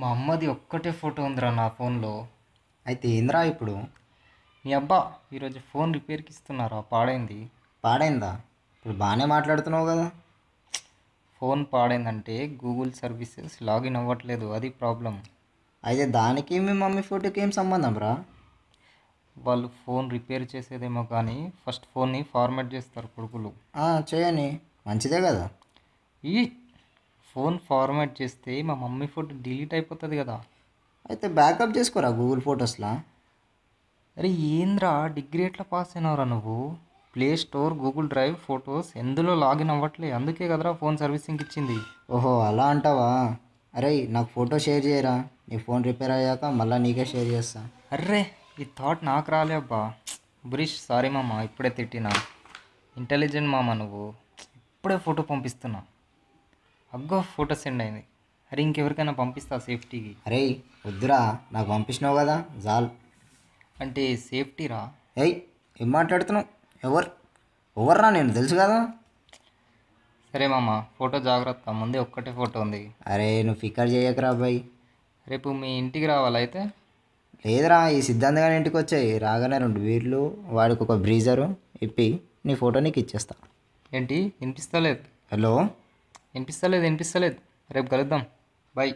మా అమ్మది ఒక్కటే ఫోటో ఉందిరా నా ఫోన్లో అయితే ఏంద్రా ఇప్పుడు మీ అబ్బా ఈరోజు ఫోన్ రిపేర్కి ఇస్తున్నారా పాడైంది పాడైందా ఇప్పుడు బాగానే మాట్లాడుతున్నావు కదా ఫోన్ పాడైందంటే గూగుల్ సర్వీసెస్ లాగిన్ అవ్వట్లేదు అది ప్రాబ్లం అయితే దానికి మీ మమ్మీ ఫోటోకి ఏం సంబంధం రా వాళ్ళు ఫోన్ రిపేర్ చేసేదేమో కానీ ఫస్ట్ ఫోన్ని ఫార్మాట్ చేస్తారు కొడుకులు ఆ, చేయని మంచిదే కదా ఈ ఫోన్ ఫార్మాట్ చేస్తే మా మమ్మీ ఫోటో డిలీట్ అయిపోతుంది కదా అయితే బ్యాకప్ చేసుకోరా గూగుల్ ఫొటోస్లా అరే ఏంద్రా డిగ్రీ ఎట్లా పాస్ అయినావురా నువ్వు play store Google drive photos ఎందులో లాగిన్ అవ్వట్లే అందుకే కదరా ఫోన్ సర్వీసింగ్ ఇచ్చింది ఓహో అలా అంటావా అరే నాకు ఫోటో షేర్ చేయరా నీ ఫోన్ రిపేర్ అయ్యాక మళ్ళీ నీకే షేర్ చేస్తా అర్రే ఈ థాట్ నాకు రాలే అబ్బా బురీష్ సారీ మామ ఇప్పుడే తిట్టినా ఇంటెలిజెంట్ మామ నువ్వు ఇప్పుడే ఫోటో పంపిస్తున్నా అగ్గో ఫోటో సెండ్ అయింది అరే ఇంకెవరికైనా పంపిస్తా సేఫ్టీకి అరే వద్దురా నాకు పంపించినావు కదా జాల్ అంటే సేఫ్టీరా ఏయ్ ఏం మాట్లాడుతున్నావు ఎవరు ఎవర్రా నేను తెలుసు కదా సరే మామ ఫోటో జాగ్రత్త ముందే ఒక్కటే ఫోటో ఉంది అరే నువ్వు ఫికర్ చేయకరా అబ్బాయి రేపు మీ ఇంటికి రావాలైతే లేదురా ఈ సిద్ధాంత్ గారి ఇంటికి వచ్చాయి రాగానే రెండు వీర్లు వాడికి ఒక బ్రీజరు ఇప్పి నీ ఫోటో నీకు ఇచ్చేస్తా ఏంటి వినిపిస్తలేదు హలో వినిపిస్తలేదు వినిపిస్తలేదు రేపు కలుద్దాం బాయ్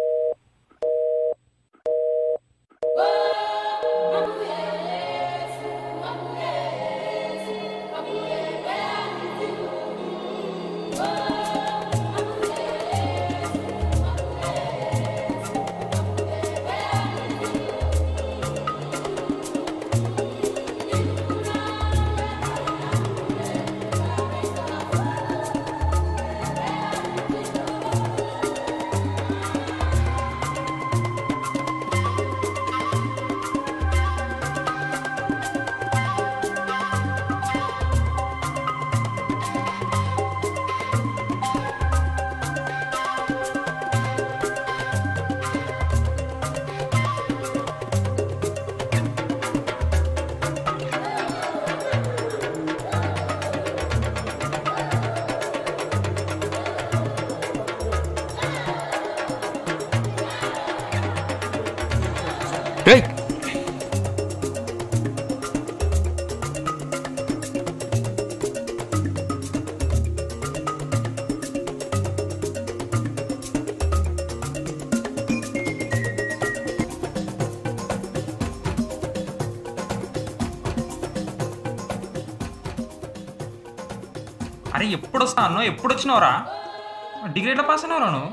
అరే ఎప్పుడు వస్తాను ఎప్పుడు వచ్చినావురా డిగ్రీ ఎట్లా పాస్ అయినావురా నువ్వు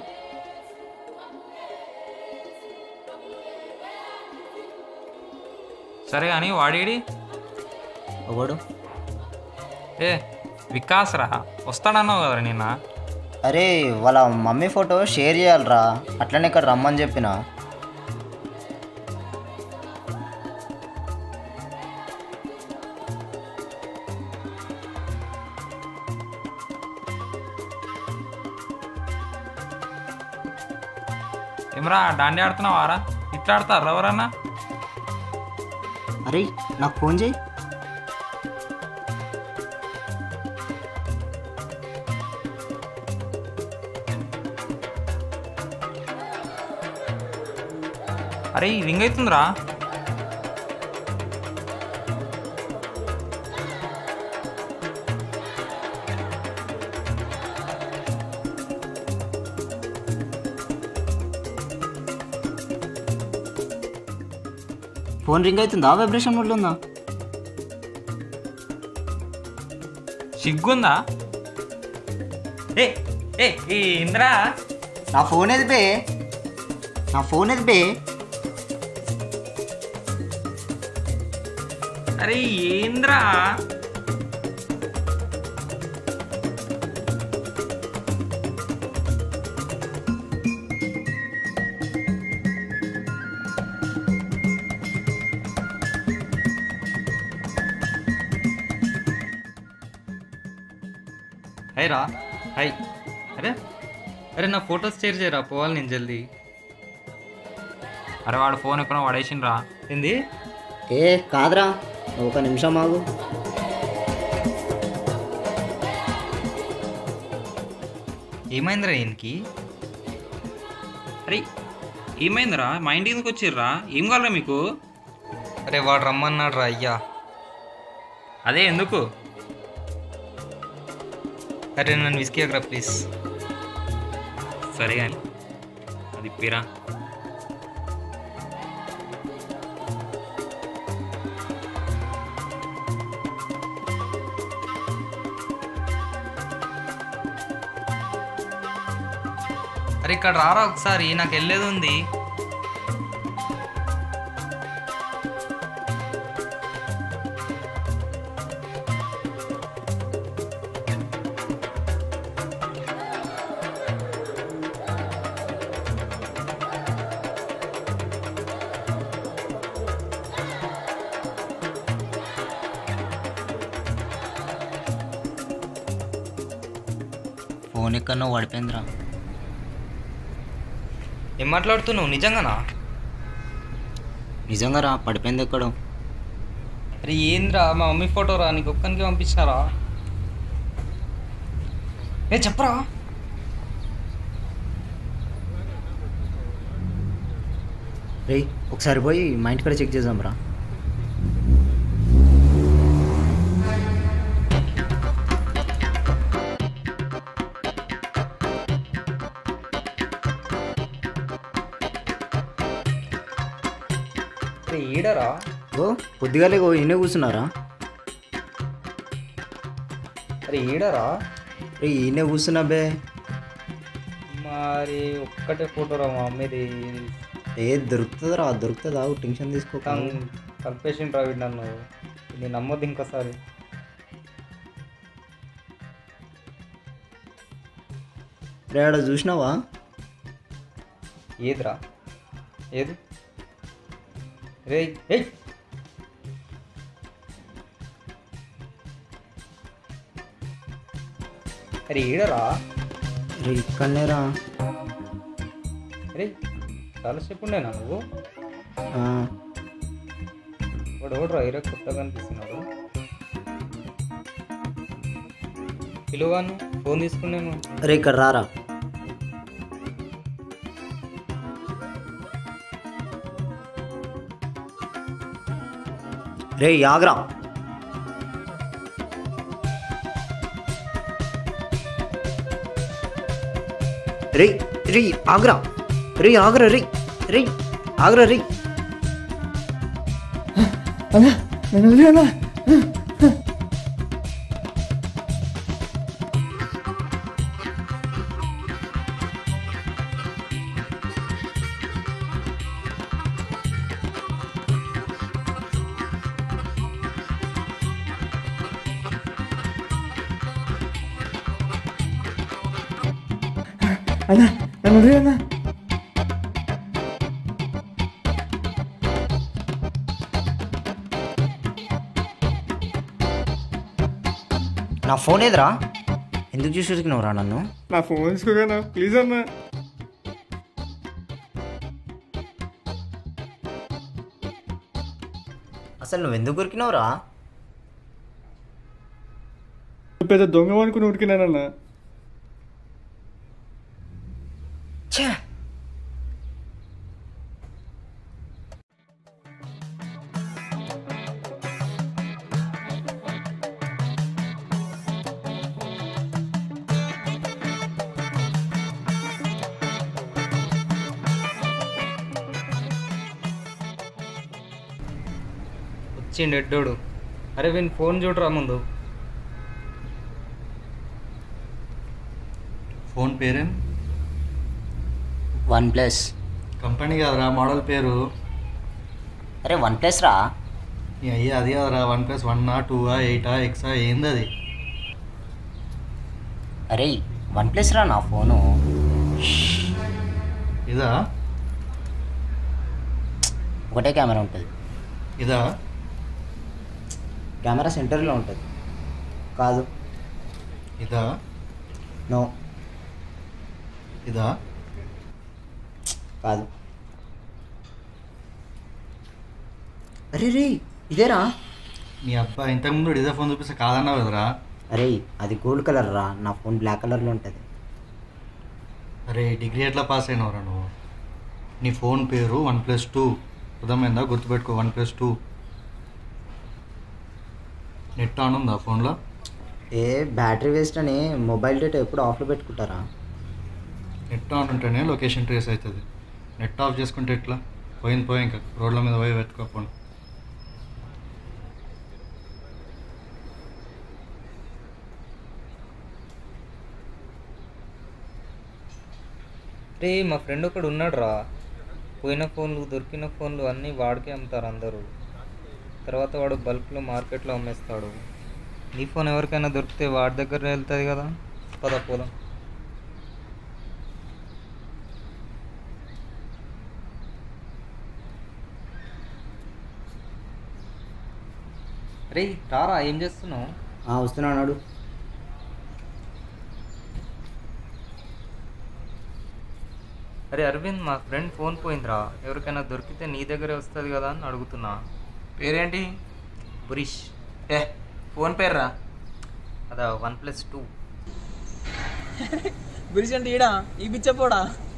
సరే అని వాడేడి ఒకడు ఏ వికాస్ రా వస్తాడన్నావు కదరా నిన్న అరే వాళ్ళ మమ్మీ ఫోటో షేర్ చేయాలిరా అట్లనే ఇక్కడ రమ్మని చెప్పిన ఏమరా డాండి ఆడుతున్నావారా ఇట్లా ఆడతారు ఎవరన్నా అరే నాకు ఫోన్ చేయి అరే రింగ్ అవుతుందిరా ఫోన్ రింగ్ అవుతుందా వైబ్రేషన్ మోడ్లో ఉందా సిగ్గుందా ఏ ఏ ఈ ఇంద్రా నా ఫోన్ ఏది బే నా ఫోన్ ఏది బే అరే ఏంద్రా హై రా హై అరే అరే నా ఫొటోస్ షేర్ చేయరా పోవాలి నేను జల్దీ అరే వాడు ఫోన్ ఎక్కడ వాడేసిండ్రా ఏంది ఏ కాదురా ఒక నిమిషం ఆగు ఏమైందిరా ఈయనకి అరే ఏమైందిరా మా ఇంటికి ఎందుకు వచ్చిర్రా ఏం కావాలరా మీకు అరే వాడు రమ్మన్నాడు రా అయ్యా అదే ఎందుకు అరే నన్ను విసికేయకరా ప్లీజ్ సరే కానీ అది పిరా అరే ఇక్కడ రారా ఒకసారి నాకు వెళ్ళేది ఉంది ఫోన్ ఎక్కడో పడిపోయిందిరా ఏం మాట్లాడుతున్నావు నిజంగానా నిజంగా రా పడిపోయింది ఎక్కడో అరే ఏంద్రా మా మమ్మీ ఫోటో రా నీకు ఒక్కనికి పంపించారా ఏ చెప్పరా రే ఒకసారి పోయి మా ఇంటికాడ చెక్ చేద్దాం రా అరే ఈడరా ఓ పొద్దుగాలే ఓ ఇన్నే కూర్చున్నారా అరే ఈడరా రే ఈయనే కూర్చున్నా బే మరి ఒక్కటే ఫోటో రా మా మమ్మీది ఏ దొరుకుతుందిరా దొరుకుతుందా టెన్షన్ తీసుకోక కలిపేసిండు రా వీడు నన్ను నేను నమ్మొద్దు ఇంకోసారి రే ఆడ చూసినావా ఏదిరా ఏది రే ఏయ్ అరే ఈడరా రే ఇక్కడనే రా అరే చాలాసేపు ఉండేనా నువ్వు ఆ, వాడు ఎవడు రా కొత్తగా అనిపిస్తున్నాడు పిలువాను ఫోన్ తీసుకున్నాను రే ఇక్కడ రారా రే ఆగ్రా రే రే ఆగ్రా రే ఆగ్రా రే రే ఆగ్రా రే నా ఫోన్ ఏదిరా ఎందుకు చూసి రా నన్ను నా ఫోన్ తీసుకోగానా ప్లీజ్ అన్నా అసలు నువ్వు ఎందుకు ఉరికినావురా పెద్ద దొంగ అనుకుని ఉరికినానన్నా ఛే వచ్చిండు ఎడ్డోడు అరే వీని ఫోన్ చూడరా ముందు ఫోన్ పేరేం వన్ ప్లస్ కంపెనీ కదరా మోడల్ పేరు అరే వన్ ప్లస్ రా నీ అయ్యా అది కదరా వన్ ప్లస్ వన్నా టూవా ఎయిటా ఎక్సా ఏంది అది అరే వన్ ప్లస్ రా నా ఫోను ఇదా ఒకటే కెమెరా ఉంటుంది ఇదా కెమెరా సెంటర్లో ఉంటుంది కాదు ఇదా నో ఇదా కాదు అరే రే ఇదేరా మీ అబ్బా ఇంతకుముందు ఇదే ఫోన్ చూపిస్తే కాదన్నావు కదరా అరే అది గోల్డ్ కలర్ రా నా ఫోన్ బ్లాక్ కలర్లో ఉంటుంది అరే డిగ్రీ ఎట్లా పాస్ అయినవరా నువ్వు నీ ఫోన్ పేరు వన్ ప్లస్ టూ అర్థమైందా గుర్తుపెట్టుకో one plus two net on ఉందా ఫోన్లో ఏ బ్యాటరీ వేస్ట్ అని మొబైల్ డేటా ఎప్పుడు ఆఫ్లో పెట్టుకుంటారా నెట్ ఆన్ ఉంటేనే లొకేషన్ ట్రేస్ అవుతుంది నెట్ ఆఫ్ చేసుకుంటే ఎట్లా పోయింది పోయి ఇంకా రోడ్ల మీద పోయి వెతుకోపోండి రే మా ఫ్రెండ్ ఒకడు ఉన్నాడు రా పోయిన ఫోన్లు దొరికిన ఫోన్లు అన్నీ వాడికే అమ్ముతారు అందరూ తర్వాత వాడు బల్క్లో మార్కెట్లో అమ్మేస్తాడు నీ ఫోన్ ఎవరికైనా దొరికితే వాడి దగ్గర వెళ్తుంది కదా పద పోదాం రే రారా ఏం చేస్తున్నావు ఆ, వస్తున్నాడు నాడు అరే అరవింద్ మా ఫ్రెండ్ ఫోన్ పోయిందిరా ఎవరికైనా దొరికితే నీ దగ్గరే వస్తుంది కదా అని అడుగుతున్నా పేరేంటి బురిష్ ఏ ఫోన్ పేర్రా అదా వన్ ప్లస్ టూ గురించి అంటే ఈడా ఈ పిచ్చపోడా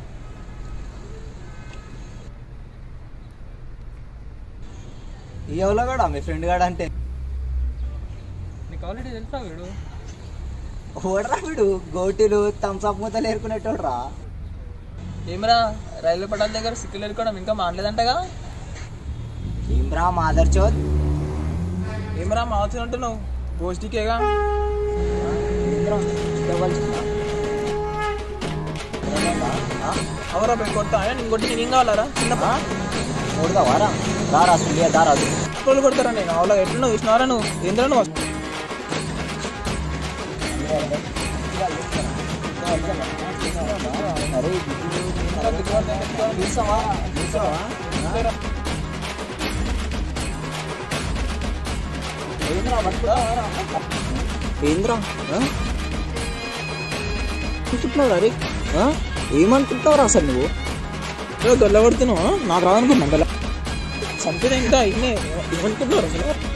ఎవరో కూడా మీ ఫ్రెండ్ గాడు అంటే నీకు ఆల్రెడీ తెలుసా వీడు ఓడరా వీడు గోటీలు థమ్స్అప్ మూతలు ఏరుకునేటోడు రా ఏమరా రైల్వే పట్టాల దగ్గర సిక్కులు ఎరుకోవడం ఇంకా మానలేదంటగా ఏమ్రా మాదర్ చోద్ ఏమరా మావచ్చు అంటున్నావు పోస్టికేగా అవరా పోయి కొడతా నేను కొట్టి నేను ఏం కావాలరా చిన్నప్ప వారా రారా సుల్లియా దారా రోజులు కొడతారా నేను అవలా ఎట్లున్నావు చూసినారా నువ్వు ఏంద్రా నువ్వు ఏంద్రా అనుకుంటున్నావు అరే ఏమనుకుంటున్నావు అసలు నువ్వు గొల్ల కొడుతున్నావు నాకు రాదనుకున్నా గల చంపితే ఇంకా ఇన్నే ఏమనుకుంటున్నారు అసలు